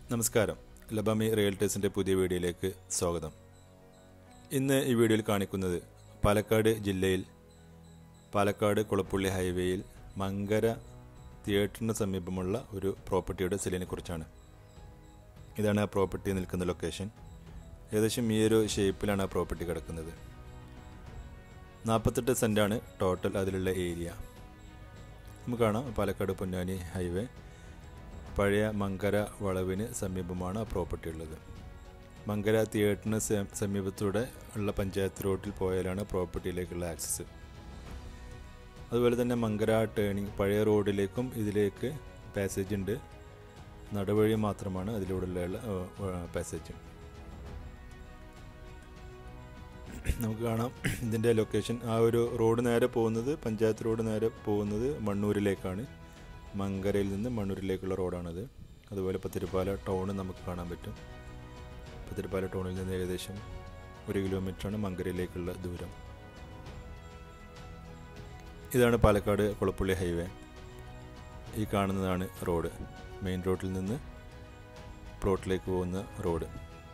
നമസ്കാരം ലബാമി റിയൽറ്റേഴ്സിൻ്റെ പുതിയ വീഡിയോയിലേക്ക് സ്വാഗതം ഇന്ന് ഈ വീഡിയോയിൽ കാണിക്കുന്നത് പാലക്കാട് ജില്ലയിൽ പാലക്കാട് കുളപ്പുള്ളി ഹൈവേയിൽ മങ്കര തിയേറ്ററിന് സമീപമുള്ള ഒരു പ്രോപ്പർട്ടിയുടെ സെല്ലിനെ കുറിച്ചാണ് ഇതാണ് ആ പ്രോപ്പർട്ടി നിൽക്കുന്ന ലൊക്കേഷൻ ഏകദേശം ഈ ഒരു ഷേപ്പിലാണ് ആ പ്രോപ്പർട്ടി കിടക്കുന്നത് നാൽപ്പത്തെട്ട് സെൻറ്റാണ് ടോട്ടൽ അതിലുള്ള ഏരിയ നമുക്ക് കാണാം പാലക്കാട് പൊന്നാനി ഹൈവേ പഴയ മങ്കര വളവിന് സമീപമാണ് ആ പ്രോപ്പർട്ടി ഉള്ളത് മങ്കര തിയേറ്ററിന് സ- സമീപത്തൂടെ ഉള്ള പഞ്ചായത്ത് റോഡിൽ പോയാലാണ് പ്രോപ്പർട്ടിയിലേക്കുള്ള ആക്സസ് അതുപോലെ തന്നെ മങ്കര ടേണിംഗ് പഴയ റോഡിലേക്കും ഇതിലേക്ക് പാസേജ് ഉണ്ട് നടവഴി മാത്രമാണ് അതിലൂടെയുള്ള പാസേജ് നമുക്ക് കാണാം ഇതിൻ്റെ ലൊക്കേഷൻ ആ ഒരു റോഡ് നേരെ പോകുന്നത് പഞ്ചായത്ത് റോഡ് നേരെ പോകുന്നത് മണ്ണൂരിലേക്കാണ് മങ്കരയിൽ നിന്ന് മണ്ണൂരിലേക്കുള്ള റോഡാണത് അതുപോലെ പത്തിരിപ്പാല ടൗൺ നമുക്ക് കാണാൻ പറ്റും പത്തിരിപ്പാല ടൗണിൽ നിന്ന് ഏകദേശം ഒരു കിലോമീറ്ററാണ് മങ്കരയിലേക്കുള്ള ദൂരം ഇതാണ് പാലക്കാട് കുളപ്പള്ളി ഹൈവേ ഈ കാണുന്നതാണ് റോഡ് മെയിൻ റോഡിൽ നിന്ന് പ്ലോട്ടിലേക്ക് പോകുന്ന റോഡ്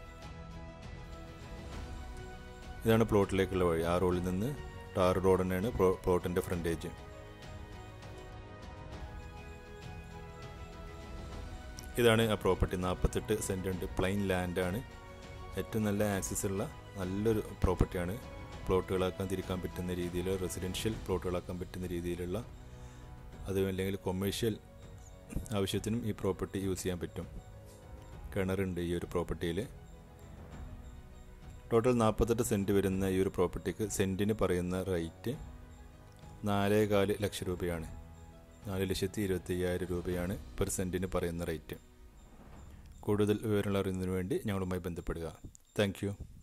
ഇതാണ് പ്ലോട്ടിലേക്കുള്ള വഴി ആ റോഡിൽ നിന്ന് ടാർ റോഡ് തന്നെയാണ് പ്ലോ- പ്ലോട്ടിൻ്റെ ഫ്രണ്ടേജ് ഇതാണ് ആ പ്രോപ്പർട്ടി നാൽപ്പത്തെട്ട് സെൻറ്റ് ഉണ്ട് പ്ലെയിൻ ലാൻഡാണ് ഏറ്റവും നല്ല ആക്സസ് ഉള്ള നല്ലൊരു പ്രോപ്പർട്ടിയാണ് പ്ലോട്ടുകളാക്കാൻ തിരിക്കാൻ പറ്റുന്ന രീതിയിൽ റെസിഡൻഷ്യൽ പ്ലോട്ടുകളാക്കാൻ പറ്റുന്ന രീതിയിലുള്ള അതും അല്ലെങ്കിൽ കൊമേഴ്ഷ്യൽ ആവശ്യത്തിനും ഈ പ്രോപ്പർട്ടി യൂസ് ചെയ്യാൻ പറ്റും കിണറുണ്ട് ഈ ഒരു പ്രോപ്പർട്ടിയിൽ ടോട്ടൽ നാൽപ്പത്തെട്ട് സെൻറ്റ് വരുന്ന ഈ ഒരു പ്രോപ്പർട്ടിക്ക് സെൻറ്റിന് പറയുന്ന റേറ്റ് നാലേകാല് ലക്ഷം രൂപയാണ് നാല് ലക്ഷത്തി ഇരുപത്തി അയ്യായിരം രൂപയാണ് പെർ സെൻറ്റിന് പറയുന്ന റേറ്റ് കൂടുതൽ വിവരങ്ങൾ അറിയുന്നതിന് വേണ്ടി ഞങ്ങളുമായി ബന്ധപ്പെടുക താങ്ക് യു